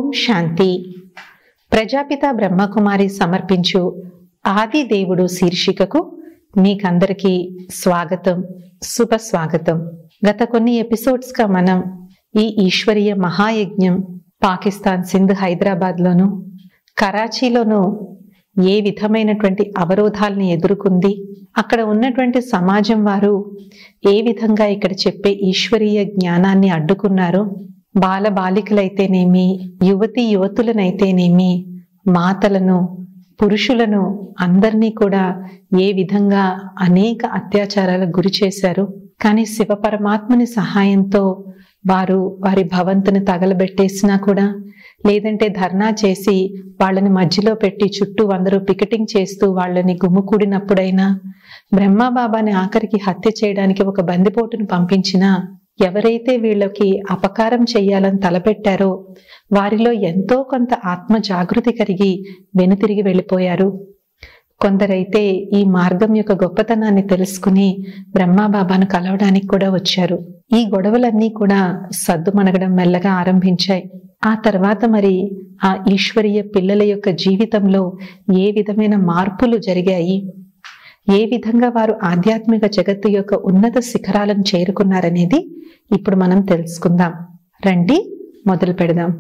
శాంతి ప్రజాపిత బ్రహ్మకుమారి సమర్పించు ఆది దేవుడు శీర్షికకు మీకందరికీ స్వాగతం శుభస్వాగతం గత కొన్ని ఎపిసోడ్స్ గా మనం ఈ ఈశ్వరీయ మహాయజ్ఞం పాకిస్తాన్ సింధ్ హైదరాబాద్ లోను కరాచీలోను ఏ విధమైనటువంటి అవరోధాలని ఎదుర్కొంది అక్కడ ఉన్నటువంటి సమాజం వారు ఏ విధంగా ఇక్కడ చెప్పే ఈశ్వరీయ జ్ఞానాన్ని అడ్డుకున్నారు బాల బాలికలైతేనేమి యువతి యువతులనైతేనేమి మాతలను పురుషులను అందరినీ కూడా ఏ విధంగా అనేక అత్యాచారాలకు గురి చేశారు కానీ శివ పరమాత్మని సహాయంతో వారు వారి భవంతుని తగలబెట్టేసినా కూడా లేదంటే ధర్నా చేసి వాళ్ళని మధ్యలో పెట్టి చుట్టూ అందరూ పికెటింగ్ చేస్తూ వాళ్ళని గుమ్ముకూడినప్పుడైనా బ్రహ్మబాబాని ఆఖరికి హత్య చేయడానికి ఒక బందిపోటును పంపించినా ఎవరైతే వీళ్ళకి అపకారం చెయ్యాలని తలపెట్టారో వారిలో ఎంతో కొంత ఆత్మ జాగృతి కలిగి వెనుతిరిగి వెళ్ళిపోయారు కొందరైతే ఈ మార్గం యొక్క గొప్పతనాన్ని తెలుసుకుని బ్రహ్మాబాబాను కలవడానికి కూడా వచ్చారు ఈ గొడవలన్నీ కూడా సద్దుమణగడం మెల్లగా ఆరంభించాయి ఆ తర్వాత మరి ఆ ఈశ్వరీయ పిల్లల యొక్క జీవితంలో ఏ విధమైన మార్పులు జరిగాయి ఏ విధంగా వారు ఆధ్యాత్మిక జగత్తు యొక్క ఉన్నత శిఖరాలను చేరుకున్నారనేది ఇప్పుడు మనం తెలుసుకుందాం రండి మొదలు పెడదాం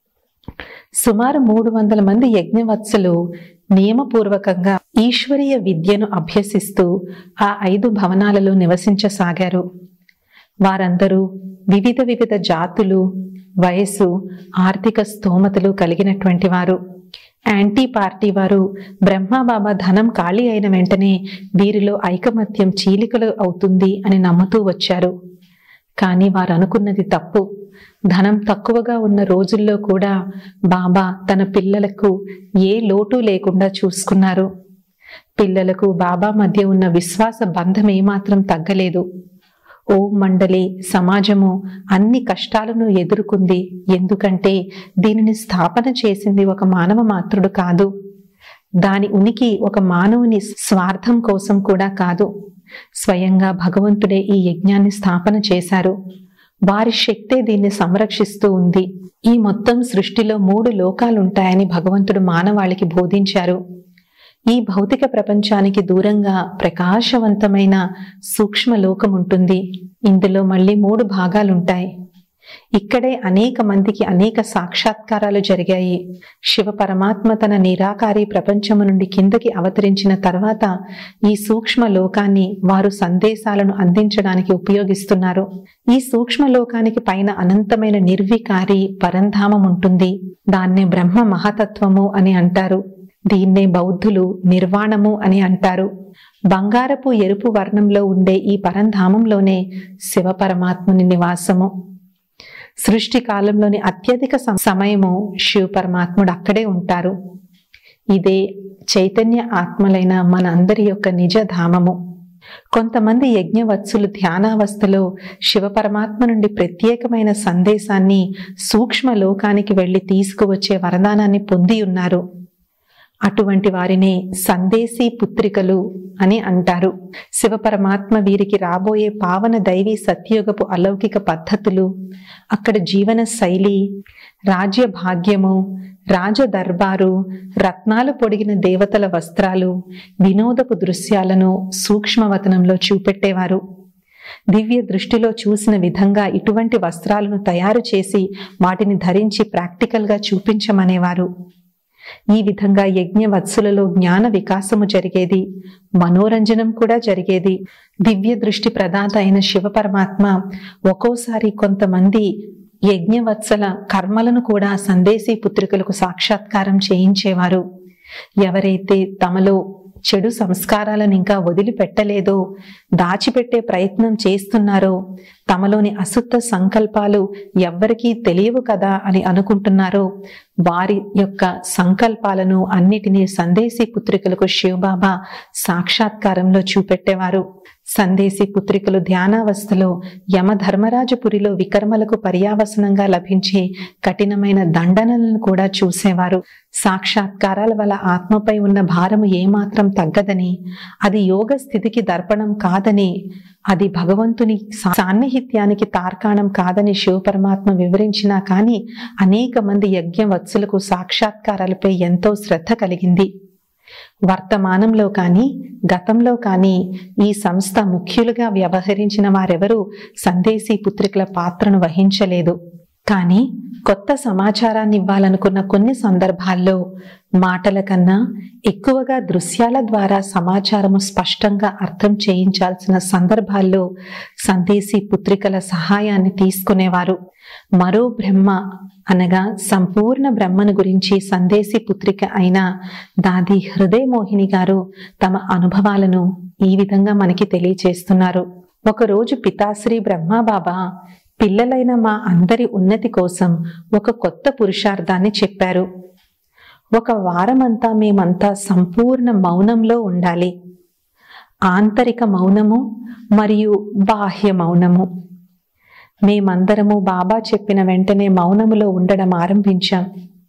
సుమారు మూడు వందల మంది యజ్ఞవత్సలు నియమపూర్వకంగా ఈశ్వరీయ విద్యను అభ్యసిస్తూ ఆ ఐదు భవనాలలో నివసించసాగారు వారందరూ వివిధ వివిధ జాతులు వయస్సు ఆర్థిక స్తోమతలు కలిగినటువంటి వారు యాంటీ పార్టీ వారు బ్రహ్మబాబా ధనం ఖాళీ అయిన వెంటనే వీరిలో ఐకమత్యం చీలికలు అవుతుంది అని నమ్ముతూ వచ్చారు కానీ వారు అనుకున్నది తప్పు ధనం తక్కువగా ఉన్న రోజుల్లో కూడా బాబా తన పిల్లలకు ఏ లోటు లేకుండా చూసుకున్నారు పిల్లలకు బాబా మధ్య ఉన్న విశ్వాస బంధం ఏమాత్రం తగ్గలేదు ఓ మండలి సమాజము అన్ని కష్టాలను ఎదుర్కొంది ఎందుకంటే దీనిని స్థాపన చేసింది ఒక మానవ మాత్రుడు కాదు దాని ఉనికి ఒక మానవుని స్వార్థం కోసం కూడా కాదు స్వయంగా భగవంతుడే ఈ యజ్ఞాన్ని స్థాపన చేశారు వారి శక్తే దీన్ని సంరక్షిస్తూ ఉంది ఈ మొత్తం సృష్టిలో మూడు లోకాలుంటాయని భగవంతుడు మానవాళికి బోధించారు ఈ భౌతిక ప్రపంచానికి దూరంగా ప్రకాశవంతమైన సూక్ష్మ లోకం ఉంటుంది ఇందులో మళ్ళీ మూడు భాగాలుంటాయి ఇక్కడే అనేక మందికి అనేక సాక్షాత్కారాలు జరిగాయి శివ పరమాత్మ తన నిరాకారి ప్రపంచము నుండి కిందకి అవతరించిన తర్వాత ఈ సూక్ష్మ లోకాన్ని వారు సందేశాలను అందించడానికి ఉపయోగిస్తున్నారు ఈ సూక్ష్మ లోకానికి పైన అనంతమైన నిర్వికారి పరంధామం ఉంటుంది దాన్నే బ్రహ్మ మహతత్వము అని అంటారు దీన్నే బౌద్ధులు నిర్వాణము అని అంటారు బంగారపు ఎరుపు వర్ణంలో ఉండే ఈ పరంధామంలోనే శివ పరమాత్ముని నివాసము సృష్టి కాలంలోని అత్యధిక సమయము శివ పరమాత్ముడు అక్కడే ఉంటారు ఇదే చైతన్య ఆత్మలైన మన అందరి యొక్క నిజ ధామము కొంతమంది యజ్ఞవత్సులు ధ్యానావస్థలో శివ పరమాత్మ నుండి ప్రత్యేకమైన సందేశాన్ని సూక్ష్మ లోకానికి వెళ్లి తీసుకువచ్చే వరదానాన్ని పొంది ఉన్నారు అటువంటి వారినే సందేశీ పుత్రికలు అని అంటారు శివ పరమాత్మ వీరికి రాబోయే పావన దైవీ సత్యోగపు అలౌకిక పద్ధతులు అక్కడ జీవన శైలి రాజ్య భాగ్యము రాజ దర్బారు రత్నాలు పొడిగిన దేవతల వస్త్రాలు వినోదపు దృశ్యాలను సూక్ష్మవతనంలో చూపెట్టేవారు దివ్య దృష్టిలో చూసిన విధంగా ఇటువంటి వస్త్రాలను తయారు చేసి వాటిని ధరించి ప్రాక్టికల్గా చూపించమనేవారు ఈ విధంగా యజ్ఞ వత్సులలో జ్ఞాన వికాసము జరిగేది మనోరంజనం కూడా జరిగేది దివ్య దృష్టి ప్రదాత అయిన శివ పరమాత్మ ఒక్కోసారి కొంతమంది యజ్ఞవత్సల కర్మలను కూడా సందేశీ పుత్రికలకు సాక్షాత్కారం చేయించేవారు ఎవరైతే తమలో చెడు సంస్కారాలను ఇంకా వదిలిపెట్టలేదో దాచిపెట్టే ప్రయత్నం చేస్తున్నారో తమలోని అశుద్ధ సంకల్పాలు ఎవ్వరికీ తెలియవు కదా అని అనుకుంటున్నారో వారి యొక్క సంకల్పాలను అన్నిటినీ సందేశీ పుత్రికలకు శివబాబా సాక్షాత్కారంలో చూపెట్టేవారు సందేశీ పుత్రికలు ధ్యానావస్థలో యమధర్మరాజపురిలో వికర్మలకు పర్యావసనంగా లభించే కఠినమైన దండనలను కూడా చూసేవారు సాక్షాత్కారాల వల్ల ఆత్మపై ఉన్న భారము ఏమాత్రం తగ్గదని అది యోగ స్థితికి దర్పణం కాదని అది భగవంతుని సా- సాన్నిహిత్యానికి తార్కాణం కాదని శివపరమాత్మ వివరించినా కానీ అనేక మంది యజ్ఞవత్సులకు సాక్షాత్కారాలపై ఎంతో శ్రద్ధ కలిగింది వర్తమానంలో కానీ గతంలో కానీ ఈ సంస్థ ముఖ్యులుగా వ్యవహరించిన వారెవరూ సందేశీ పుత్రికల పాత్రను వహించలేదు కానీ కొత్త సమాచారాన్ని ఇవ్వాలనుకున్న కొన్ని సందర్భాల్లో మాటల కన్నా ఎక్కువగా దృశ్యాల ద్వారా సమాచారము స్పష్టంగా అర్థం చేయించాల్సిన సందర్భాల్లో సందేశీ పుత్రికల సహాయాన్ని తీసుకునేవారు మరో బ్రహ్మ అనగా సంపూర్ణ బ్రహ్మను గురించి సందేశీ పుత్రిక అయిన దాది హృదయమోహిని గారు తమ అనుభవాలను ఈ విధంగా మనకి తెలియచేస్తున్నారు ఒకరోజు పితాశ్రీ బ్రహ్మబాబా పిల్లలైన మా అందరి ఉన్నతి కోసం ఒక కొత్త పురుషార్థాన్ని చెప్పారు ఒక వారమంతా మేమంతా సంపూర్ణ మౌనంలో ఉండాలి ఆంతరిక మౌనము మరియు బాహ్య మౌనము మేమందరము బాబా చెప్పిన వెంటనే మౌనములో ఉండడం ఆరంభించాం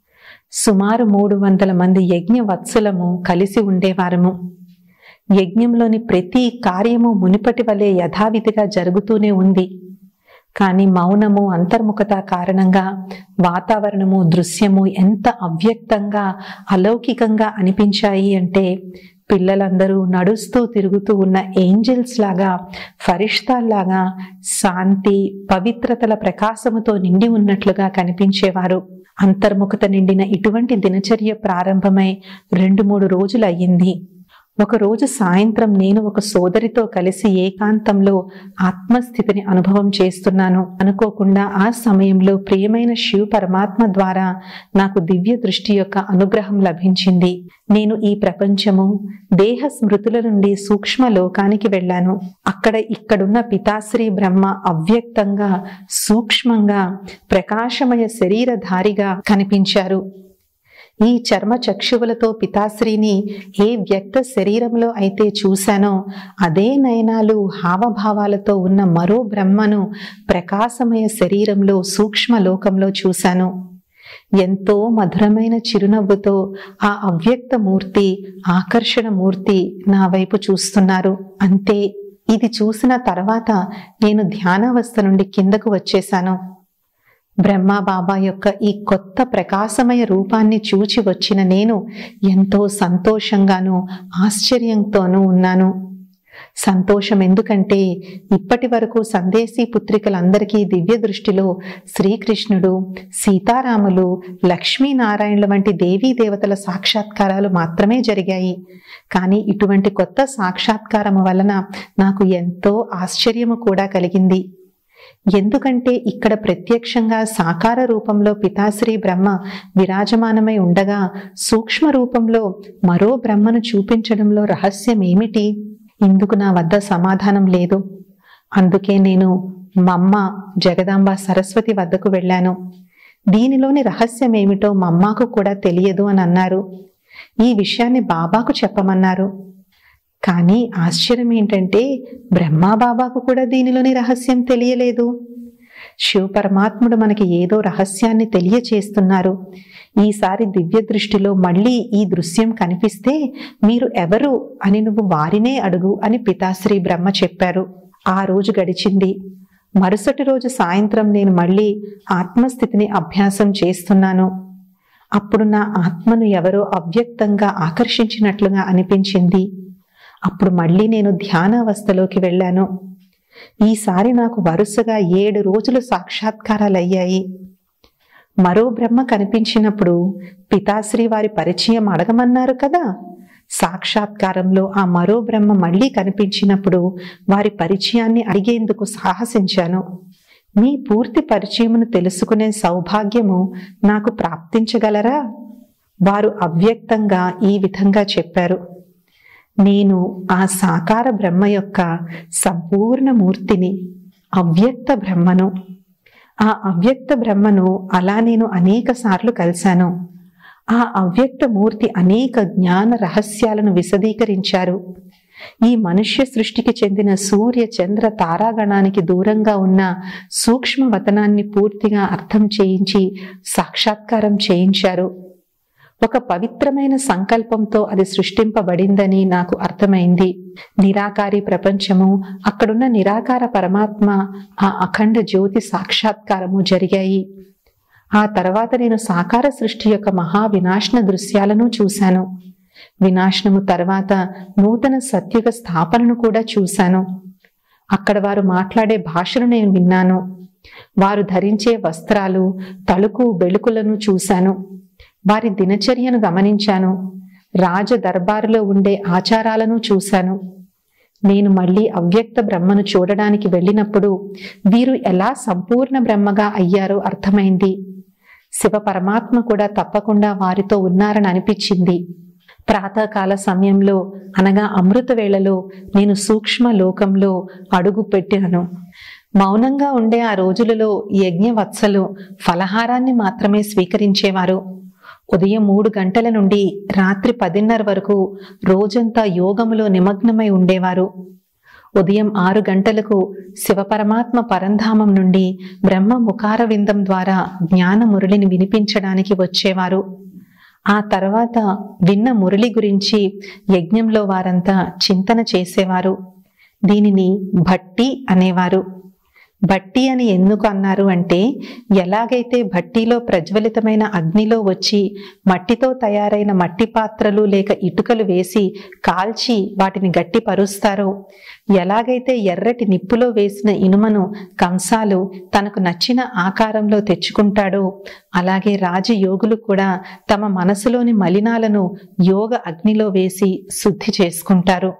సుమారు మూడు వందల మంది యజ్ఞ వత్సలము కలిసి ఉండేవారము యజ్ఞంలోని ప్రతి కార్యము మునిపటి వలె యథావిధిగా జరుగుతూనే ఉంది కానీ మౌనము అంతర్ముఖత కారణంగా వాతావరణము దృశ్యము ఎంత అవ్యక్తంగా అలౌకికంగా అనిపించాయి అంటే పిల్లలందరూ నడుస్తూ తిరుగుతూ ఉన్న ఏంజల్స్ లాగా ఫరిష్తాల్లాగా శాంతి పవిత్రతల ప్రకాశముతో నిండి ఉన్నట్లుగా కనిపించేవారు అంతర్ముఖత నిండిన ఇటువంటి దినచర్య ప్రారంభమై రెండు మూడు రోజులు అయ్యింది ఒక రోజు సాయంత్రం నేను ఒక సోదరితో కలిసి ఏకాంతంలో ఆత్మస్థితిని అనుభవం చేస్తున్నాను అనుకోకుండా ఆ సమయంలో ప్రియమైన శివ పరమాత్మ ద్వారా నాకు దివ్య దృష్టి యొక్క అనుగ్రహం లభించింది నేను ఈ ప్రపంచము దేహ స్మృతుల నుండి సూక్ష్మ లోకానికి వెళ్ళాను అక్కడ ఇక్కడున్న పితాశ్రీ బ్రహ్మ అవ్యక్తంగా సూక్ష్మంగా ప్రకాశమయ శరీరధారిగా కనిపించారు ఈ చర్మ చక్షువులతో పితాశ్రీని ఏ వ్యక్త శరీరంలో అయితే చూశానో అదే నయనాలు హావభావాలతో ఉన్న మరో బ్రహ్మను ప్రకాశమయ శరీరంలో సూక్ష్మ లోకంలో చూశాను ఎంతో మధురమైన చిరునవ్వుతో ఆ అవ్యక్త మూర్తి ఆకర్షణ మూర్తి నా వైపు చూస్తున్నారు అంతే ఇది చూసిన తర్వాత నేను ధ్యానావస్థ నుండి కిందకు వచ్చేశాను బ్రహ్మ బాబా యొక్క ఈ కొత్త ప్రకాశమయ రూపాన్ని చూచి వచ్చిన నేను ఎంతో సంతోషంగాను ఆశ్చర్యంతోనూ ఉన్నాను సంతోషం ఎందుకంటే ఇప్పటి వరకు సందేశీ పుత్రికలందరికీ దివ్య దృష్టిలో శ్రీకృష్ణుడు సీతారాములు లక్ష్మీనారాయణుల వంటి దేవీ దేవతల సాక్షాత్కారాలు మాత్రమే జరిగాయి కానీ ఇటువంటి కొత్త సాక్షాత్కారము వలన నాకు ఎంతో ఆశ్చర్యము కూడా కలిగింది ఎందుకంటే ఇక్కడ ప్రత్యక్షంగా సాకార రూపంలో పితాశ్రీ బ్రహ్మ విరాజమానమై ఉండగా సూక్ష్మ రూపంలో మరో బ్రహ్మను చూపించడంలో రహస్యం ఏమిటి ఇందుకు నా వద్ద సమాధానం లేదు అందుకే నేను మమ్మ జగదాంబ సరస్వతి వద్దకు వెళ్ళాను దీనిలోని రహస్యం ఏమిటో మమ్మాకు కూడా తెలియదు అని అన్నారు ఈ విషయాన్ని బాబాకు చెప్పమన్నారు కానీ ఆశ్చర్యం ఏంటంటే బ్రహ్మా బాబాకు కూడా దీనిలోని రహస్యం తెలియలేదు శివ పరమాత్ముడు మనకి ఏదో రహస్యాన్ని తెలియచేస్తున్నారు ఈసారి దివ్య దృష్టిలో మళ్ళీ ఈ దృశ్యం కనిపిస్తే మీరు ఎవరు అని నువ్వు వారినే అడుగు అని పితాశ్రీ బ్రహ్మ చెప్పారు ఆ రోజు గడిచింది మరుసటి రోజు సాయంత్రం నేను మళ్ళీ ఆత్మస్థితిని అభ్యాసం చేస్తున్నాను అప్పుడు నా ఆత్మను ఎవరో అవ్యక్తంగా ఆకర్షించినట్లుగా అనిపించింది అప్పుడు మళ్ళీ నేను ధ్యానావస్థలోకి వెళ్ళాను ఈసారి నాకు వరుసగా ఏడు రోజులు సాక్షాత్కారాలయ్యాయి మరో బ్రహ్మ కనిపించినప్పుడు పితాశ్రీ వారి పరిచయం అడగమన్నారు కదా సాక్షాత్కారంలో ఆ మరో బ్రహ్మ మళ్ళీ కనిపించినప్పుడు వారి పరిచయాన్ని అడిగేందుకు సాహసించాను మీ పూర్తి పరిచయమును తెలుసుకునే సౌభాగ్యము నాకు ప్రాప్తించగలరా వారు అవ్యక్తంగా ఈ విధంగా చెప్పారు నేను ఆ సాకార బ్రహ్మ యొక్క సంపూర్ణ మూర్తిని అవ్యక్త బ్రహ్మను ఆ అవ్యక్త బ్రహ్మను అలా నేను అనేక సార్లు కలిశాను ఆ అవ్యక్త మూర్తి అనేక జ్ఞాన రహస్యాలను విశదీకరించారు ఈ మనుష్య సృష్టికి చెందిన సూర్య చంద్ర తారాగణానికి దూరంగా ఉన్న సూక్ష్మ వతనాన్ని పూర్తిగా అర్థం చేయించి సాక్షాత్కారం చేయించారు ఒక పవిత్రమైన సంకల్పంతో అది సృష్టింపబడిందని నాకు అర్థమైంది నిరాకారి ప్రపంచము అక్కడున్న నిరాకార పరమాత్మ ఆ అఖండ జ్యోతి సాక్షాత్కారము జరిగాయి ఆ తర్వాత నేను సాకార సృష్టి యొక్క మహా వినాశన దృశ్యాలను చూశాను వినాశనము తర్వాత నూతన సత్యుగ స్థాపనను కూడా చూశాను అక్కడ వారు మాట్లాడే భాషను నేను విన్నాను వారు ధరించే వస్త్రాలు తలుకు బెళుకులను చూశాను వారి దినచర్యను గమనించాను రాజ దర్బారులో ఉండే ఆచారాలను చూశాను నేను మళ్ళీ అవ్యక్త బ్రహ్మను చూడడానికి వెళ్ళినప్పుడు వీరు ఎలా సంపూర్ణ బ్రహ్మగా అయ్యారో అర్థమైంది శివ పరమాత్మ కూడా తప్పకుండా వారితో ఉన్నారని అనిపించింది ప్రాతకాల సమయంలో అనగా అమృత వేళలో నేను సూక్ష్మ లోకంలో అడుగు పెట్టాను మౌనంగా ఉండే ఆ రోజులలో యజ్ఞవత్సలు ఫలహారాన్ని మాత్రమే స్వీకరించేవారు ఉదయం మూడు గంటల నుండి రాత్రి పదిన్నర వరకు రోజంతా యోగములో నిమగ్నమై ఉండేవారు ఉదయం ఆరు గంటలకు శివపరమాత్మ పరంధామం నుండి బ్రహ్మ ముఖార విందం ద్వారా జ్ఞాన మురళిని వినిపించడానికి వచ్చేవారు ఆ తర్వాత విన్న మురళి గురించి యజ్ఞంలో వారంతా చింతన చేసేవారు దీనిని భట్టి అనేవారు భట్టి అని ఎందుకు అన్నారు అంటే ఎలాగైతే భట్టిలో ప్రజ్వలితమైన అగ్నిలో వచ్చి మట్టితో తయారైన మట్టి పాత్రలు లేక ఇటుకలు వేసి కాల్చి వాటిని గట్టి పరుస్తారో ఎలాగైతే ఎర్రటి నిప్పులో వేసిన ఇనుమను కంసాలు తనకు నచ్చిన ఆకారంలో తెచ్చుకుంటాడో అలాగే రాజయోగులు కూడా తమ మనసులోని మలినాలను యోగ అగ్నిలో వేసి శుద్ధి చేసుకుంటారు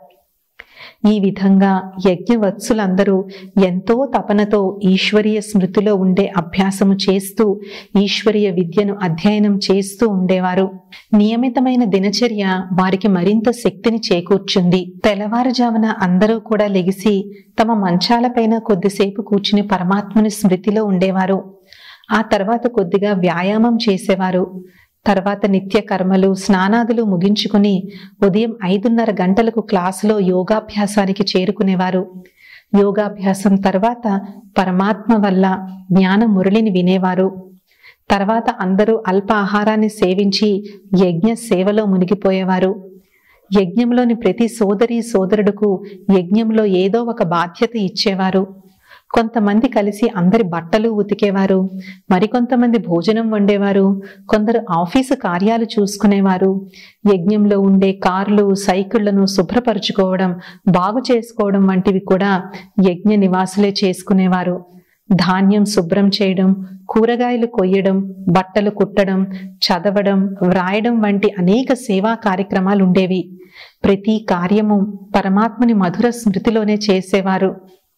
ఈ విధంగా యజ్ఞవత్సులందరూ ఎంతో తపనతో ఈశ్వరీయ స్మృతిలో ఉండే అభ్యాసము చేస్తూ ఈశ్వరీయ విద్యను అధ్యయనం చేస్తూ ఉండేవారు నియమితమైన దినచర్య వారికి మరింత శక్తిని చేకూర్చుంది తెల్లవారుజామున అందరూ కూడా లెగిసి తమ మంచాలపైన కొద్దిసేపు కూర్చుని పరమాత్మని స్మృతిలో ఉండేవారు ఆ తర్వాత కొద్దిగా వ్యాయామం చేసేవారు తర్వాత నిత్య కర్మలు స్నానాదులు ముగించుకుని ఉదయం ఐదున్నర గంటలకు క్లాసులో యోగాభ్యాసానికి చేరుకునేవారు యోగాభ్యాసం తర్వాత పరమాత్మ వల్ల జ్ఞాన మురళిని వినేవారు తర్వాత అందరూ అల్ప ఆహారాన్ని సేవించి యజ్ఞ సేవలో మునిగిపోయేవారు యజ్ఞంలోని ప్రతి సోదరి సోదరుడుకు యజ్ఞంలో ఏదో ఒక బాధ్యత ఇచ్చేవారు కొంతమంది కలిసి అందరి బట్టలు ఉతికేవారు మరికొంతమంది భోజనం వండేవారు కొందరు ఆఫీసు కార్యాలు చూసుకునేవారు యజ్ఞంలో ఉండే కార్లు సైకిళ్లను శుభ్రపరుచుకోవడం బాగు చేసుకోవడం వంటివి కూడా యజ్ఞ నివాసులే చేసుకునేవారు ధాన్యం శుభ్రం చేయడం కూరగాయలు కొయ్యడం బట్టలు కుట్టడం చదవడం వ్రాయడం వంటి అనేక సేవా కార్యక్రమాలు ఉండేవి ప్రతి కార్యము పరమాత్మని మధుర స్మృతిలోనే చేసేవారు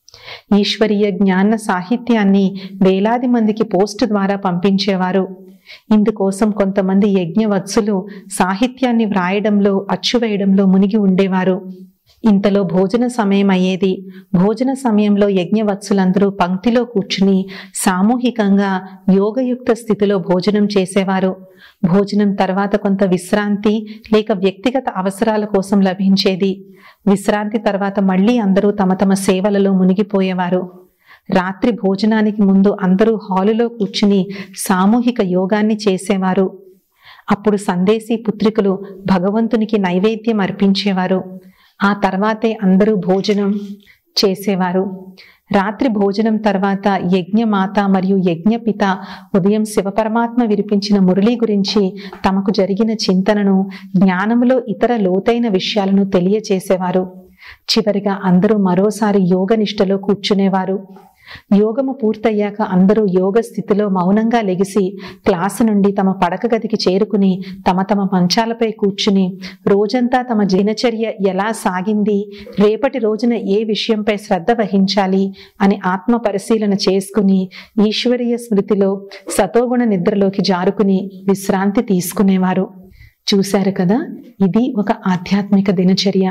ఈశ్వరీయ జ్ఞాన సాహిత్యాన్ని వేలాది మందికి పోస్ట్ ద్వారా పంపించేవారు ఇందుకోసం కొంతమంది యజ్ఞవత్సులు సాహిత్యాన్ని వ్రాయడంలో అచ్చువేయడంలో మునిగి ఉండేవారు ఇంతలో భోజన సమయం అయ్యేది భోజన సమయంలో యజ్ఞవత్సులందరూ పంక్తిలో కూర్చుని సామూహికంగా యోగయుక్త స్థితిలో భోజనం చేసేవారు భోజనం తర్వాత కొంత విశ్రాంతి లేక వ్యక్తిగత అవసరాల కోసం లభించేది విశ్రాంతి తర్వాత మళ్ళీ అందరూ తమ తమ సేవలలో మునిగిపోయేవారు రాత్రి భోజనానికి ముందు అందరూ హాలులో కూర్చుని సామూహిక యోగాన్ని చేసేవారు అప్పుడు సందేశీ పుత్రికలు భగవంతునికి నైవేద్యం అర్పించేవారు ఆ తర్వాతే అందరూ భోజనం చేసేవారు రాత్రి భోజనం తర్వాత యజ్ఞమాత మరియు యజ్ఞపిత ఉదయం శివపరమాత్మ విరిపించిన మురళి గురించి తమకు జరిగిన చింతనను జ్ఞానములో ఇతర లోతైన విషయాలను తెలియచేసేవారు చివరిగా అందరూ మరోసారి యోగ నిష్టలో కూర్చునేవారు యోగము పూర్తయ్యాక అందరూ యోగ స్థితిలో మౌనంగా లెగిసి క్లాసు నుండి తమ పడక గదికి చేరుకుని తమ తమ మంచాలపై కూర్చుని రోజంతా తమ దినచర్య ఎలా సాగింది రేపటి రోజున ఏ విషయంపై శ్రద్ధ వహించాలి అని ఆత్మ పరిశీలన చేసుకుని ఈశ్వరీయ స్మృతిలో సతోగుణ నిద్రలోకి జారుకుని విశ్రాంతి తీసుకునేవారు చూశారు కదా ఇది ఒక ఆధ్యాత్మిక దినచర్య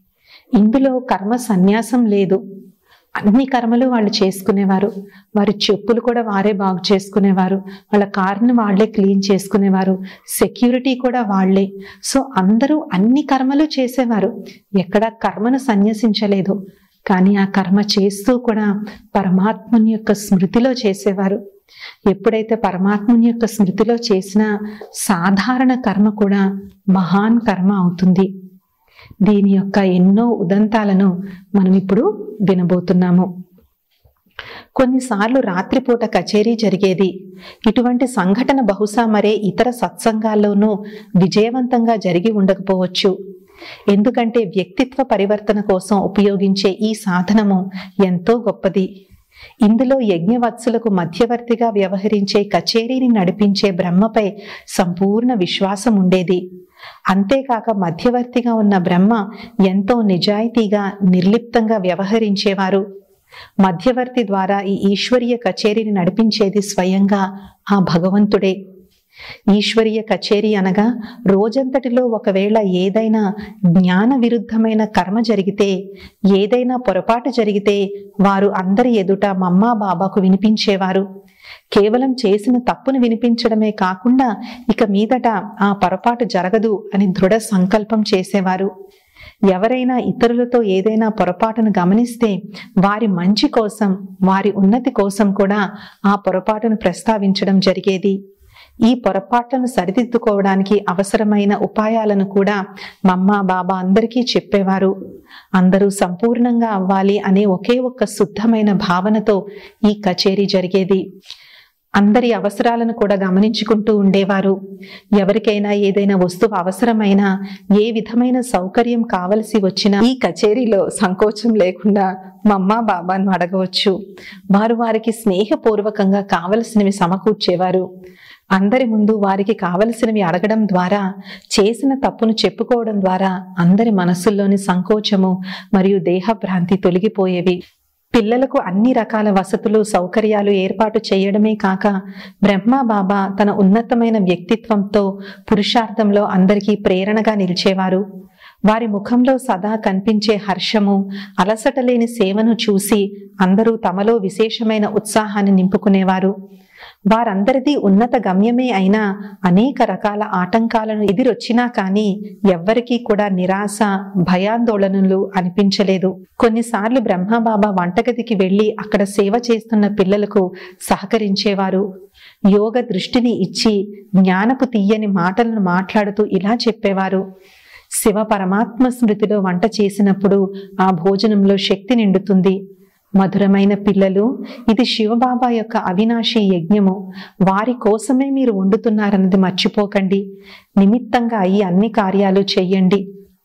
ఇందులో కర్మ సన్యాసం లేదు అన్ని కర్మలు వాళ్ళు చేసుకునేవారు వారి చెప్పులు కూడా వారే బాగు చేసుకునేవారు వాళ్ళ కార్ని వాళ్ళే క్లీన్ చేసుకునేవారు సెక్యూరిటీ కూడా వాళ్ళే సో అందరూ అన్ని కర్మలు చేసేవారు ఎక్కడ కర్మను సన్యసించలేదు కానీ ఆ కర్మ చేస్తూ కూడా పరమాత్మని యొక్క స్మృతిలో చేసేవారు ఎప్పుడైతే పరమాత్ముని యొక్క స్మృతిలో చేసిన సాధారణ కర్మ కూడా మహాన్ కర్మ అవుతుంది దీని యొక్క ఎన్నో ఉదంతాలను మనం ఇప్పుడు వినబోతున్నాము కొన్నిసార్లు రాత్రిపూట కచేరీ జరిగేది ఇటువంటి సంఘటన బహుశా మరే ఇతర సత్సంగాల్లోనూ విజయవంతంగా జరిగి ఉండకపోవచ్చు ఎందుకంటే వ్యక్తిత్వ పరివర్తన కోసం ఉపయోగించే ఈ సాధనము ఎంతో గొప్పది ఇందులో యజ్ఞవత్సులకు మధ్యవర్తిగా వ్యవహరించే కచేరీని నడిపించే బ్రహ్మపై సంపూర్ణ విశ్వాసం ఉండేది అంతేకాక మధ్యవర్తిగా ఉన్న బ్రహ్మ ఎంతో నిజాయితీగా నిర్లిప్తంగా వ్యవహరించేవారు మధ్యవర్తి ద్వారా ఈ ఈశ్వరీయ కచేరీని నడిపించేది స్వయంగా ఆ భగవంతుడే ఈశ్వరీయ కచేరీ అనగా రోజంతటిలో ఒకవేళ ఏదైనా జ్ఞాన విరుద్ధమైన కర్మ జరిగితే ఏదైనా పొరపాటు జరిగితే వారు అందరి ఎదుట మమ్మా బాబాకు వినిపించేవారు కేవలం చేసిన తప్పును వినిపించడమే కాకుండా ఇక మీదట ఆ పొరపాటు జరగదు అని దృఢ సంకల్పం చేసేవారు ఎవరైనా ఇతరులతో ఏదైనా పొరపాటును గమనిస్తే వారి మంచి కోసం వారి ఉన్నతి కోసం కూడా ఆ పొరపాటును ప్రస్తావించడం జరిగేది ఈ పొరపాట్లను సరిదిద్దుకోవడానికి అవసరమైన ఉపాయాలను కూడా మమ్మ బాబా అందరికీ చెప్పేవారు అందరూ సంపూర్ణంగా అవ్వాలి అనే ఒకే ఒక్క శుద్ధమైన భావనతో ఈ కచేరీ జరిగేది అందరి అవసరాలను కూడా గమనించుకుంటూ ఉండేవారు ఎవరికైనా ఏదైనా వస్తువు అవసరమైనా ఏ విధమైన సౌకర్యం కావలసి వచ్చినా ఈ కచేరీలో సంకోచం లేకుండా మమ్మ బాబాను అడగవచ్చు వారు వారికి స్నేహపూర్వకంగా కావలసినవి సమకూర్చేవారు అందరి ముందు వారికి కావలసినవి అడగడం ద్వారా చేసిన తప్పును చెప్పుకోవడం ద్వారా అందరి మనసుల్లోని సంకోచము మరియు దేహభ్రాంతి తొలగిపోయేవి పిల్లలకు అన్ని రకాల వసతులు సౌకర్యాలు ఏర్పాటు చేయడమే కాక బ్రహ్మ బాబా తన ఉన్నతమైన వ్యక్తిత్వంతో పురుషార్థంలో అందరికీ ప్రేరణగా నిలిచేవారు వారి ముఖంలో సదా కనిపించే హర్షము అలసట లేని సేవను చూసి అందరూ తమలో విశేషమైన ఉత్సాహాన్ని నింపుకునేవారు వారందరిది ఉన్నత గమ్యమే అయినా అనేక రకాల ఆటంకాలను ఎదిరొచ్చినా కానీ ఎవ్వరికీ కూడా నిరాశ భయాందోళనలు అనిపించలేదు కొన్నిసార్లు బ్రహ్మబాబా వంటగదికి వెళ్లి అక్కడ సేవ చేస్తున్న పిల్లలకు సహకరించేవారు యోగ దృష్టిని ఇచ్చి జ్ఞానపు తీయని మాటలను మాట్లాడుతూ ఇలా చెప్పేవారు శివ పరమాత్మ స్మృతిలో వంట చేసినప్పుడు ఆ భోజనంలో శక్తి నిండుతుంది మధురమైన పిల్లలు ఇది శివబాబా యొక్క అవినాశి యజ్ఞము వారి కోసమే మీరు వండుతున్నారన్నది మర్చిపోకండి నిమిత్తంగా అయ్యి అన్ని కార్యాలు చెయ్యండి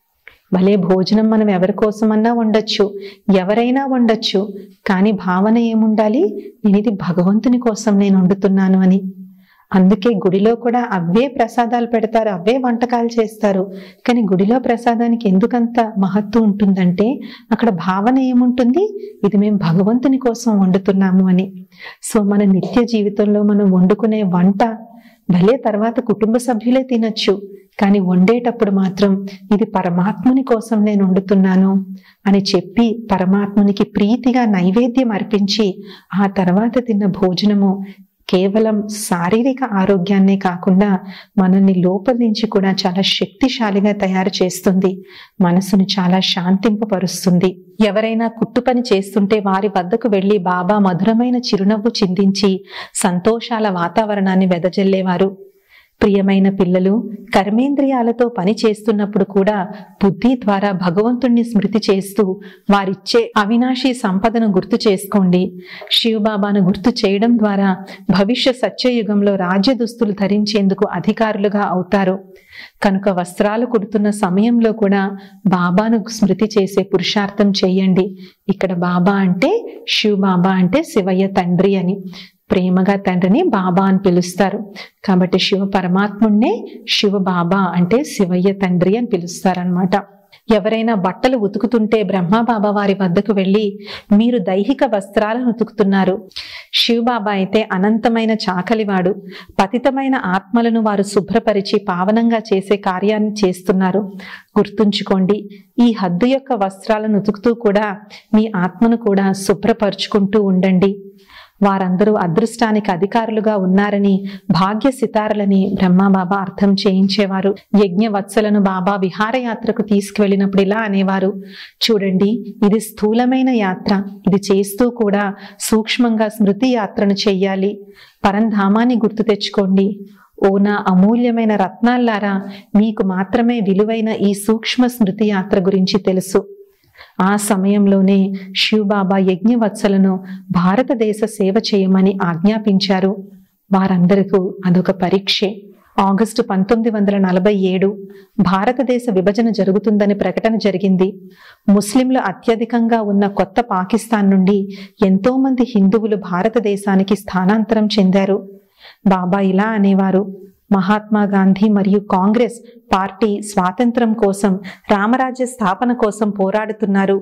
భలే భోజనం మనం ఎవరి కోసమన్నా వండొచ్చు ఎవరైనా వండొచ్చు కానీ భావన ఏముండాలి నేను ఇది భగవంతుని కోసం నేను వండుతున్నాను అని అందుకే గుడిలో కూడా అవే ప్రసాదాలు పెడతారు అవే వంటకాలు చేస్తారు కానీ గుడిలో ప్రసాదానికి ఎందుకంత మహత్తు ఉంటుందంటే అక్కడ భావన ఏముంటుంది ఇది మేము భగవంతుని కోసం వండుతున్నాము అని సో మన నిత్య జీవితంలో మనం వండుకునే వంట భలే తర్వాత కుటుంబ సభ్యులే తినచ్చు కానీ వండేటప్పుడు మాత్రం ఇది పరమాత్ముని కోసం నేను వండుతున్నాను అని చెప్పి పరమాత్మునికి ప్రీతిగా నైవేద్యం అర్పించి ఆ తర్వాత తిన్న భోజనము కేవలం శారీరక ఆరోగ్యాన్నే కాకుండా మనల్ని లోపల నుంచి కూడా చాలా శక్తిశాలిగా తయారు చేస్తుంది మనసును చాలా శాంతింపపరుస్తుంది ఎవరైనా కుట్టు పని చేస్తుంటే వారి వద్దకు వెళ్లి బాబా మధురమైన చిరునవ్వు చిందించి సంతోషాల వాతావరణాన్ని వెదజల్లేవారు ప్రియమైన పిల్లలు కర్మేంద్రియాలతో పని చేస్తున్నప్పుడు కూడా బుద్ధి ద్వారా భగవంతుణ్ణి స్మృతి చేస్తూ వారిచ్చే అవినాశి సంపదను గుర్తు చేసుకోండి శివబాబాను గుర్తు చేయడం ద్వారా భవిష్య సత్యయుగంలో రాజ్య దుస్తులు ధరించేందుకు అధికారులుగా అవుతారు కనుక వస్త్రాలు కుడుతున్న సమయంలో కూడా బాబాను స్మృతి చేసే పురుషార్థం చేయండి ఇక్కడ బాబా అంటే శివ బాబా అంటే శివయ్య తండ్రి అని ప్రేమగా తండ్రిని బాబా అని పిలుస్తారు కాబట్టి శివ పరమాత్ముణ్ణే శివ బాబా అంటే శివయ్య తండ్రి అని పిలుస్తారనమాట ఎవరైనా బట్టలు ఉతుకుతుంటే బ్రహ్మ బాబా వారి వద్దకు వెళ్ళి మీరు దైహిక వస్త్రాలను ఉతుకుతున్నారు శివబాబా అయితే అనంతమైన చాకలివాడు పతితమైన ఆత్మలను వారు శుభ్రపరిచి పావనంగా చేసే కార్యాన్ని చేస్తున్నారు గుర్తుంచుకోండి ఈ హద్దు యొక్క వస్త్రాలను ఉతుకుతూ కూడా మీ ఆత్మను కూడా శుభ్రపరుచుకుంటూ ఉండండి వారందరూ అదృష్టానికి అధికారులుగా ఉన్నారని భాగ్య సితారలని బ్రహ్మబాబా అర్థం చేయించేవారు యజ్ఞ వత్సలను బాబా విహారయాత్రకు తీసుకువెళ్ళినప్పుడు ఇలా అనేవారు చూడండి ఇది స్థూలమైన యాత్ర ఇది చేస్తూ కూడా సూక్ష్మంగా స్మృతి యాత్రను చెయ్యాలి పరంధామాన్ని గుర్తు తెచ్చుకోండి ఓ నా అమూల్యమైన రత్నాల్లారా మీకు మాత్రమే విలువైన ఈ సూక్ష్మ స్మృతి యాత్ర గురించి తెలుసు ఆ సమయంలోనే శివబాబా యజ్ఞవత్సలను భారతదేశ సేవ చేయమని ఆజ్ఞాపించారు వారందరికీ అదొక పరీక్షే ఆగస్టు పంతొమ్మిది వందల నలభై ఏడు భారతదేశ విభజన జరుగుతుందని ప్రకటన జరిగింది ముస్లింలు అత్యధికంగా ఉన్న కొత్త పాకిస్తాన్ నుండి ఎంతో మంది హిందువులు భారతదేశానికి స్థానాంతరం చెందారు బాబా ఇలా అనేవారు మహాత్మా గాంధీ మరియు కాంగ్రెస్ పార్టీ స్వాతంత్రం కోసం రామరాజ్య స్థాపన కోసం పోరాడుతున్నారు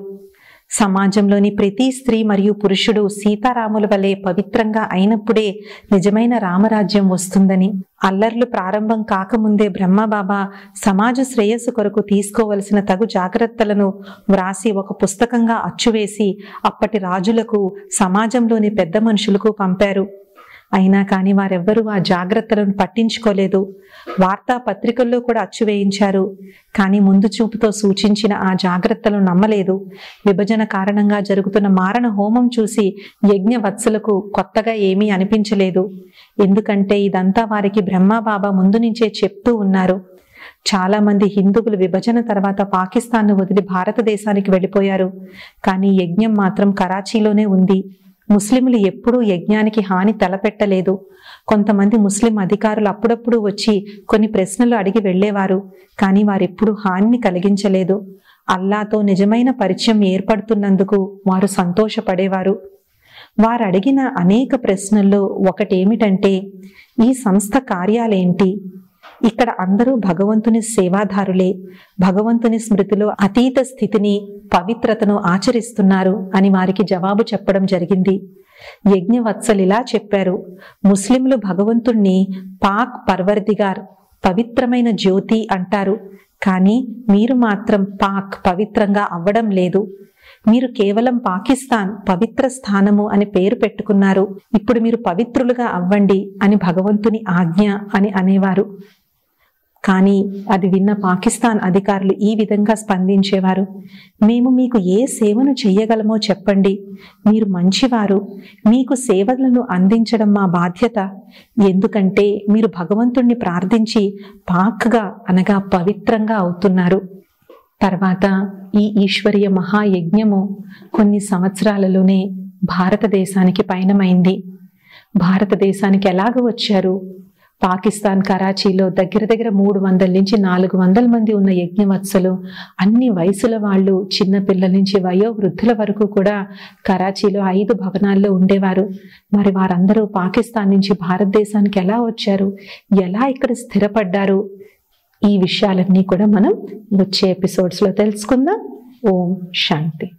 సమాజంలోని ప్రతి స్త్రీ మరియు పురుషుడు సీతారాముల వలె పవిత్రంగా అయినప్పుడే నిజమైన రామరాజ్యం వస్తుందని అల్లర్లు ప్రారంభం కాకముందే బ్రహ్మబాబా సమాజ శ్రేయస్సు కొరకు తీసుకోవలసిన తగు జాగ్రత్తలను వ్రాసి ఒక పుస్తకంగా అచ్చువేసి అప్పటి రాజులకు సమాజంలోని పెద్ద మనుషులకు పంపారు అయినా కానీ వారెవ్వరూ ఆ జాగ్రత్తలను పట్టించుకోలేదు వార్తా పత్రికల్లో కూడా అచ్చు వేయించారు కానీ ముందు చూపుతో సూచించిన ఆ జాగ్రత్తలను నమ్మలేదు విభజన కారణంగా జరుగుతున్న మారణ హోమం చూసి యజ్ఞ వత్సలకు కొత్తగా ఏమీ అనిపించలేదు ఎందుకంటే ఇదంతా వారికి బ్రహ్మబాబా ముందు నుంచే చెప్తూ ఉన్నారు చాలా మంది హిందువులు విభజన తర్వాత పాకిస్తాన్ను వదిలి భారతదేశానికి వెళ్ళిపోయారు కానీ యజ్ఞం మాత్రం కరాచీలోనే ఉంది ముస్లింలు ఎప్పుడూ యజ్ఞానికి హాని తలపెట్టలేదు కొంతమంది ముస్లిం అధికారులు అప్పుడప్పుడు వచ్చి కొన్ని ప్రశ్నలు అడిగి వెళ్ళేవారు కానీ వారెప్పుడు హానిని కలిగించలేదు అల్లాతో నిజమైన పరిచయం ఏర్పడుతున్నందుకు వారు సంతోషపడేవారు వారు అడిగిన అనేక ప్రశ్నల్లో ఒకటేమిటంటే ఈ సంస్థ కార్యాలేంటి ఇక్కడ అందరూ భగవంతుని సేవాదారులే భగవంతుని స్మృతిలో అతీత స్థితిని పవిత్రతను ఆచరిస్తున్నారు అని వారికి జవాబు చెప్పడం జరిగింది యజ్ఞవత్సలు ఇలా చెప్పారు ముస్లింలు భగవంతుణ్ణి పాక్ పర్వర్దిగార్ పవిత్రమైన జ్యోతి అంటారు కానీ మీరు మాత్రం పాక్ పవిత్రంగా అవ్వడం లేదు మీరు కేవలం పాకిస్తాన్ పవిత్ర స్థానము అని పేరు పెట్టుకున్నారు ఇప్పుడు మీరు పవిత్రులుగా అవ్వండి అని భగవంతుని ఆజ్ఞ అని అనేవారు కానీ అది విన్న పాకిస్తాన్ అధికారులు ఈ విధంగా స్పందించేవారు మేము మీకు ఏ సేవను చెయ్యగలమో చెప్పండి మీరు మంచివారు మీకు సేవలను అందించడం మా బాధ్యత ఎందుకంటే మీరు భగవంతుణ్ణి ప్రార్థించి పాక్గా అనగా పవిత్రంగా అవుతున్నారు తర్వాత ఈ ఈశ్వరీయ మహాయజ్ఞము కొన్ని సంవత్సరాలలోనే భారతదేశానికి పయనమైంది భారతదేశానికి ఎలాగ వచ్చారు పాకిస్తాన్ కరాచీలో దగ్గర దగ్గర మూడు వందల నుంచి నాలుగు వందల మంది ఉన్న యజ్ఞవత్సలు అన్ని వయసుల వాళ్ళు చిన్న పిల్లల నుంచి వయో వృద్ధుల వరకు కూడా కరాచీలో ఐదు భవనాల్లో ఉండేవారు మరి వారందరూ పాకిస్తాన్ నుంచి భారతదేశానికి ఎలా వచ్చారు ఎలా ఇక్కడ స్థిరపడ్డారు ఈ విషయాలన్నీ కూడా మనం వచ్చే ఎపిసోడ్స్లో తెలుసుకుందాం ఓం శాంతి